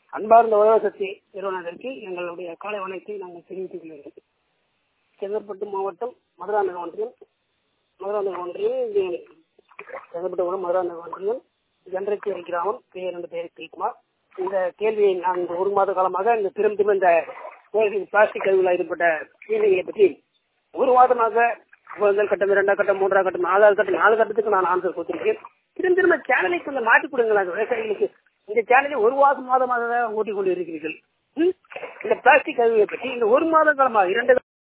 அன்பார்ந்த உலக சக்தி நிறுவனத்திற்கு எங்களுடைய காலை வணக்கத்தை நாங்கள் தெரிவித்துக் கொள்கிறோம் செங்கற்பட்டு மாவட்டம் மதுராந்தகம் ஒன்றியம் மதுராந்தகம் ஒன்றியம் இது செங்கற்பட்டு மாவட்டம் மதுராந்தகம் ஒன்றியம் ஜென்ரேச்சேரி கிராமம் பெயர் ரெண்டு பேர் கிருக்குமார் இந்த கேள்வியை நான் இந்த ஒரு மாத காலமாக இந்த திரும்ப திரும்ப இந்த பிளாஸ்டிக் கழிவுகள் ஏற்பட்ட தீமைகளை பற்றி ஒரு மாதமாக முதல் கட்டம் இரண்டாம் கட்டம் மூன்றாம் கட்டம் நாலாவது கட்டம் நாலு கட்டத்துக்கு நான் ஆன்சர் கொடுத்திருக்கேன் திரும்ப திரும்ப சேனலை கொஞ்சம் மாற்றி கொடுங்களேன் விவசாயிகளுக்கு இந்த சேனலை ஒரு மாதம் மாதமாக ஓட்டிக் கொண்டு இருக்கிறீர்கள் ம்? இந்த பிளாஸ்டிக் கழிவுகளை பற்றி இந்த ஒரு மாத காலமாக இரண்டு